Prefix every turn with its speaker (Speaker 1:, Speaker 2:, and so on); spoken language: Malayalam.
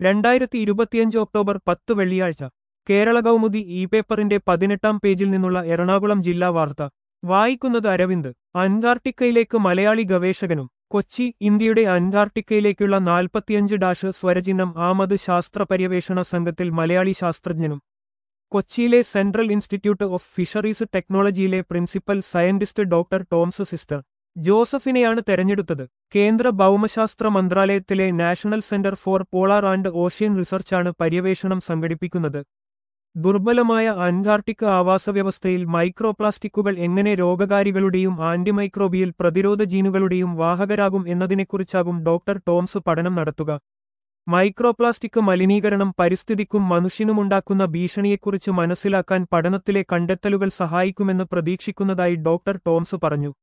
Speaker 1: രണ്ടായിരത്തി ഇരുപത്തിയഞ്ച് ഒക്ടോബർ പത്ത് വെള്ളിയാഴ്ച കേരള കൗമുദി ഇ പേപ്പറിന്റെ പതിനെട്ടാം പേജിൽ നിന്നുള്ള എറണാകുളം ജില്ലാ വാർത്ത വായിക്കുന്നത് അരവിന്ദ് അന്റാർട്ടിക്കയിലേക്ക് മലയാളി ഗവേഷകനും കൊച്ചി ഇന്ത്യയുടെ അന്റാർട്ടിക്കയിലേക്കുള്ള നാൽപ്പത്തിയഞ്ച് ഡാഷ് സ്വരചിഹ്നം ആമത് ശാസ്ത്ര പര്യവേഷണ സംഘത്തിൽ മലയാളി ശാസ്ത്രജ്ഞനും കൊച്ചിയിലെ സെൻട്രൽ ഇൻസ്റ്റിറ്റ്യൂട്ട് ഓഫ് ഫിഷറീസ് ടെക്നോളജിയിലെ പ്രിൻസിപ്പൽ സയന്റിസ്റ്റ് ഡോക്ടർ ടോംസ് സിസ്റ്റർ ജോസഫിനെയാണ് തെരഞ്ഞെടുത്തത് കേന്ദ്ര ഭൗമശാസ്ത്ര മന്ത്രാലയത്തിലെ National Centre for Polar and Ocean റിസർച്ചാണ് പര്യവേഷണം സംഘടിപ്പിക്കുന്നത് ദുർബലമായ അന്റാർട്ടിക് ആവാസവ്യവസ്ഥയിൽ മൈക്രോപ്ലാസ്റ്റിക്കുകൾ എങ്ങനെ രോഗകാരികളുടെയും ആന്റിമൈക്രോബിയൽ പ്രതിരോധ ജീനുകളുടെയും വാഹകരാകും എന്നതിനെക്കുറിച്ചാകും ഡോക്ടർ ടോംസ് പഠനം നടത്തുക മൈക്രോപ്ലാസ്റ്റിക് മലിനീകരണം പരിസ്ഥിതിക്കും മനുഷ്യനുമുണ്ടാക്കുന്ന ഭീഷണിയെക്കുറിച്ച് മനസ്സിലാക്കാൻ പഠനത്തിലെ കണ്ടെത്തലുകൾ സഹായിക്കുമെന്ന് പ്രതീക്ഷിക്കുന്നതായി ഡോക്ടർ ടോംസ് പറഞ്ഞു